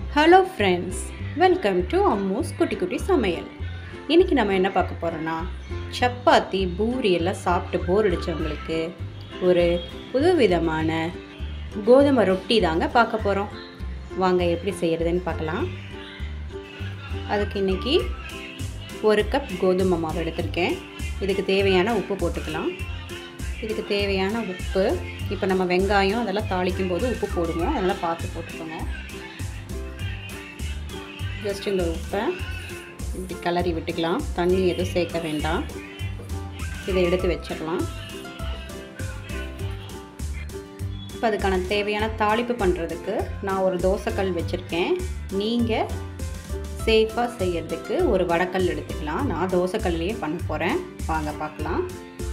hello friends welcome to Ammu's குட்டி குட்டி சமையல் இன்றைக்கி நம்ம என்ன பார்க்க போகிறோன்னா சப்பாத்தி பூரி எல்லாம் சாப்பிட்டு போர் அடித்தவங்களுக்கு ஒரு புதுவிதமான கோதுமை ரொட்டி தாங்க பார்க்க போகிறோம் வாங்க எப்படி செய்கிறதுன்னு பார்க்கலாம் அதுக்கு இன்றைக்கி ஒரு கப் கோதுமை மாவு எடுத்திருக்கேன் இதுக்கு தேவையான உப்பு போட்டுக்கலாம் இதுக்கு தேவையான உப்பு இப்போ நம்ம வெங்காயம் அதெல்லாம் தாளிக்கும் போது உப்பு போடுவோம் அதனால் பார்த்து போட்டுக்கோங்க ஜஸ்ட் இந்த உப்பை இப்படி கிளறி விட்டுக்கலாம் தண்ணி எதுவும் சேர்க்க வேண்டாம் இதை எடுத்து வச்சிடலாம் இப்போ அதுக்கான தேவையான தாளிப்பு பண்ணுறதுக்கு நான் ஒரு தோசைக்கல் வச்சுருக்கேன் நீங்கள் சேஃபாக செய்யறதுக்கு ஒரு வடக்கல் எடுத்துக்கலாம் நான் தோசைக்கல்லையே பண்ண போகிறேன் வாங்க பார்க்கலாம்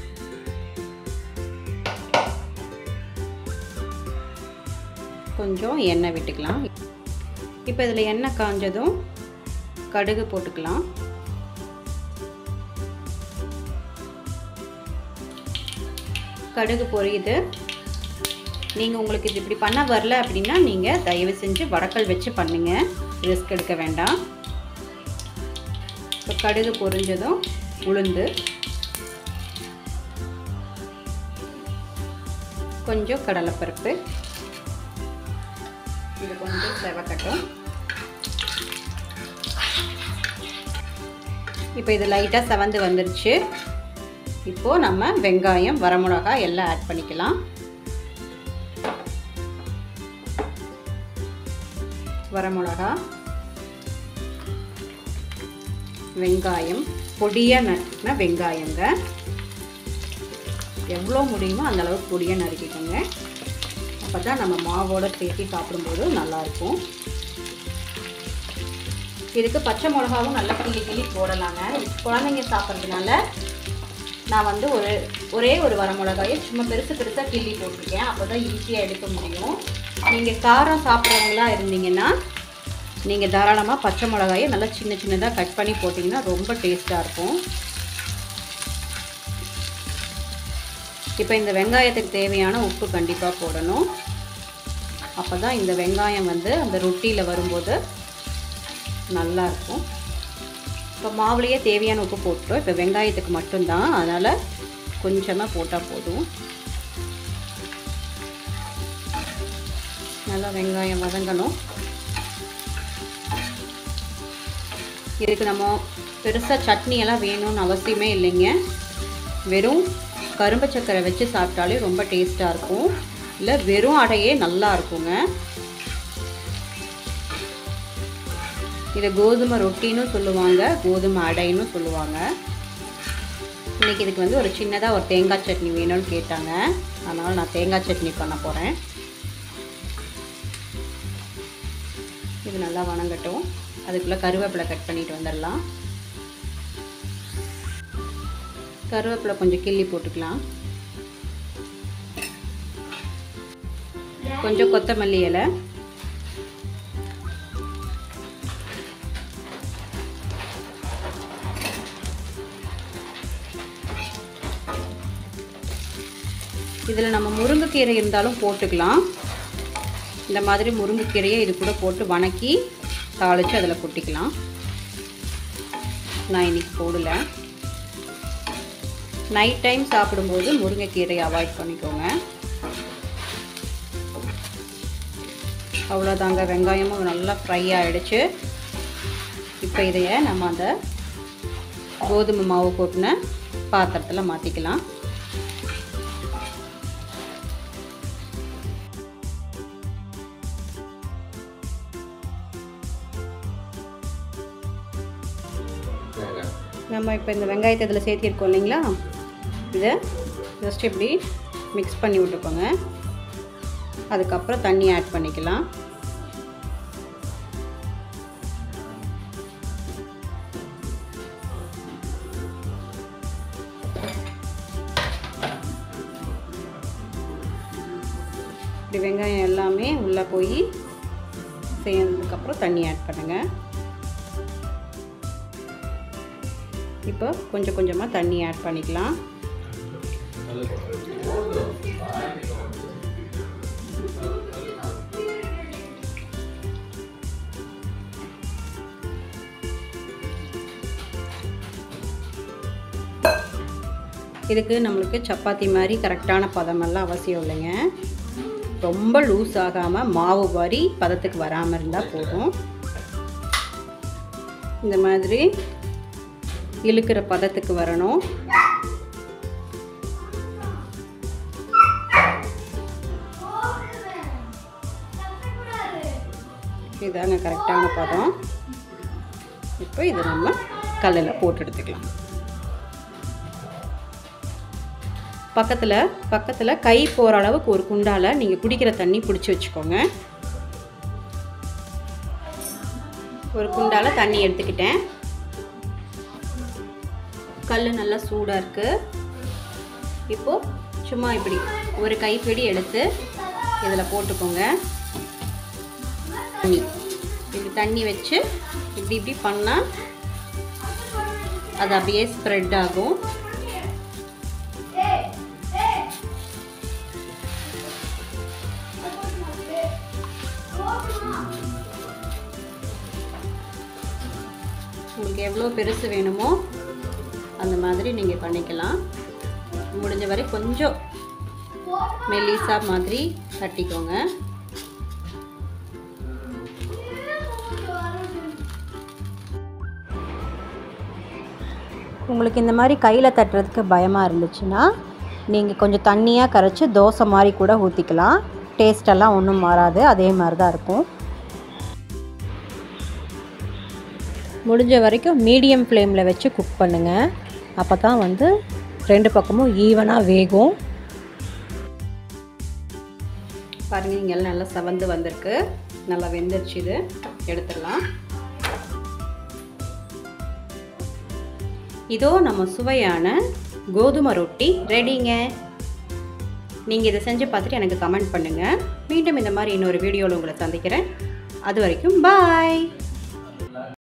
கொஞ்சம் எண்ணெய் விட்டுக்கலாம் இப்போ இதில் எண்ணெய் காஞ்சதும் கடுகு போட்டுக்கலாம் கடுகு பொரியுது நீங்கள் உங்களுக்கு இது இப்படி பண்ண வரல அப்படின்னா நீங்கள் தயவு செஞ்சு வடக்கல் வச்சு பண்ணுங்க ரிஸ்க் எடுக்க வேண்டாம் இப்போ கடுகு பொரிஞ்சதும் உளுந்து கொஞ்சம் கடலைப்பருப்பு இது கொஞ்சம் செவக்கட்டும் இப்போ இது லைட்டாக செவந்து வந்துருச்சு இப்போது நம்ம வெங்காயம் வரமிளகா எல்லாம் ஆட் பண்ணிக்கலாம் வரமிளகா வெங்காயம் பொடியாக நறுக்கின வெங்காயங்க எவ்வளோ முடியுமோ அந்த அளவுக்கு பொடியாக நறுக்கிக்கோங்க அப்போ தான் நம்ம மாவோடு சேர்த்து சாப்பிடும்போது நல்லாயிருக்கும் இதுக்கு பச்சை மிளகாவும் நல்லா கிள்ளி கிள்ளி போடலாங்க குழந்தைங்க சாப்பிட்றதுனால நான் வந்து ஒரு ஒரே ஒரு வர மிளகாயை சும்மா பெருசு பெருசாக கிள்ளி போட்டிருக்கேன் அப்போ தான் ஈஸியாக எடுக்க முடியும் நீங்கள் காரம் சாப்பிட்றவங்களா இருந்தீங்கன்னா நீங்கள் தாராளமாக பச்சை மிளகாயை நல்லா சின்ன சின்னதாக கட் பண்ணி போட்டிங்கன்னா ரொம்ப டேஸ்ட்டாக இருக்கும் இப்போ இந்த வெங்காயத்துக்கு தேவையான உப்பு கண்டிப்பாக போடணும் அப்போ தான் இந்த வெங்காயம் வந்து அந்த ரொட்டியில் வரும்போது நல்லாயிருக்கும் இப்போ மாவுலேயே தேவையான உப்பு போட்டுட்டோம் இப்போ வெங்காயத்துக்கு மட்டும்தான் அதனால் கொஞ்சமாக போட்டால் போதும் நல்லா வெங்காயம் வதங்கணும் இதுக்கு நம்ம பெருசாக சட்னி எல்லாம் வேணும்னு அவசியமே இல்லைங்க வெறும் கரும்பு சக்கரை வச்சு சாப்பிட்டாலே ரொம்ப டேஸ்ட்டாக இருக்கும் இல்லை வெறும் அடையே நல்லா இருக்குங்க இதை கோதுமை ரொட்டின்னு சொல்லுவாங்க கோதுமை அடைன்னு சொல்லுவாங்க இன்றைக்கி இதுக்கு வந்து ஒரு சின்னதாக ஒரு தேங்காய் சட்னி வேணும்னு கேட்டாங்க அதனால் நான் தேங்காய் சட்னி பண்ண போகிறேன் இது நல்லா வணங்கட்டும் அதுக்குள்ளே கருவேப்பிலை கட் பண்ணிட்டு வந்துடலாம் கருவேப்பிலை கொஞ்சம் கிள்ளி போட்டுக்கலாம் கொஞ்சம் கொத்தமல்லி இலை இதில் நம்ம முருங்கைக்கீரை இருந்தாலும் போட்டுக்கலாம் இந்த மாதிரி முருங்கைக்கீரையை இது கூட போட்டு வணக்கி தாளித்து அதில் கொட்டிக்கலாம் நான் இன்றைக்கி போடல நைட் டைம் சாப்பிடும்போது முருங்கைக்கீரையை அவாய்ட் பண்ணிக்கோங்க அவ்வளோதாங்க வெங்காயமும் நல்லா ஃப்ரை ஆகிடுச்சு இப்போ இதைய நம்ம அந்த கோதுமை மாவு கொட்டின பாத்திரத்தில் மாற்றிக்கலாம் நம்ம இப்போ இந்த வெங்காயத்தை இதில் சேர்த்திருக்கோம் இல்லைங்களா இதை ஜஸ்ட் இப்படி மிக்ஸ் பண்ணி விட்டுக்கோங்க அதுக்கப்புறம் தண்ணி ஆட் பண்ணிக்கலாம் இப்படி வெங்காயம் எல்லாமே உள்ளே போய் சேர்ந்ததுக்கப்புறம் தண்ணி ஆட் பண்ணுங்கள் இப்போ கொஞ்சம் கொஞ்சமாக தண்ணி ஆட் பண்ணிக்கலாம் இதுக்கு நம்மளுக்கு சப்பாத்தி மாதிரி கரெக்டான பதமெல்லாம் அவசியம் இல்லைங்க ரொம்ப லூஸ் ஆகாமல் மாவு மாதிரி பதத்துக்கு வராமல் இருந்தால் போதும் இந்த மாதிரி இழுக்கிற பதத்துக்கு வரணும் இதாங்க கரெக்டான பதம் இப்போ இதை நம்ம கல்லில் போட்டு எடுத்துக்கலாம் பக்கத்தில் பக்கத்தில் கை போகிற அளவுக்கு ஒரு குண்டால் நீங்கள் குடிக்கிற தண்ணி பிடிச்சி வச்சுக்கோங்க ஒரு குண்டால் தண்ணி எடுத்துக்கிட்டேன் கல் நல்லா சூடாக இருக்குது இப்போது சும்மா இப்படி ஒரு கைப்பிடி எடுத்து இதில் போட்டுக்கோங்க தண்ணி இப்படி தண்ணி வச்சு இப்படி இப்படி பண்ணால் அது அப்படியே ஸ்ப்ரெட் ஆகும் உங்களுக்கு எவ்வளோ பெருசு வேணுமோ அந்த மாதிரி நீங்கள் பண்ணிக்கலாம் முடிஞ்ச வரை கொஞ்சம் மெல்லிசா மாதிரி தட்டிக்கோங்க உங்களுக்கு இந்த மாதிரி கையில் தட்டுறதுக்கு பயமாக இருந்துச்சுன்னா நீங்கள் கொஞ்சம் தண்ணியாக கரைச்சி தோசை மாதிரி கூட ஊற்றிக்கலாம் டேஸ்டெல்லாம் ஒன்றும் மாறாது அதே மாதிரி தான் இருக்கும் முடிஞ்ச வரைக்கும் மீடியம் ஃப்ளேமில் வச்சு குக் பண்ணுங்கள் அப்போ தான் வந்து ரெண்டு பக்கமும் ஈவனாக வேகும் பாருங்கள் இங்கே எல்லாம் நல்லா செவந்து வந்திருக்கு நல்லா வெந்துருச்சு இது எடுத்துடலாம் இதோ நம்ம சுவையான கோதுமை ரொட்டி ரெடிங்க நீங்கள் இதை செஞ்சு பார்த்துட்டு எனக்கு கமெண்ட் பண்ணுங்கள் மீண்டும் இந்த மாதிரி இன்னொரு வீடியோவில் உங்களை சந்திக்கிறேன் அது வரைக்கும் பாய்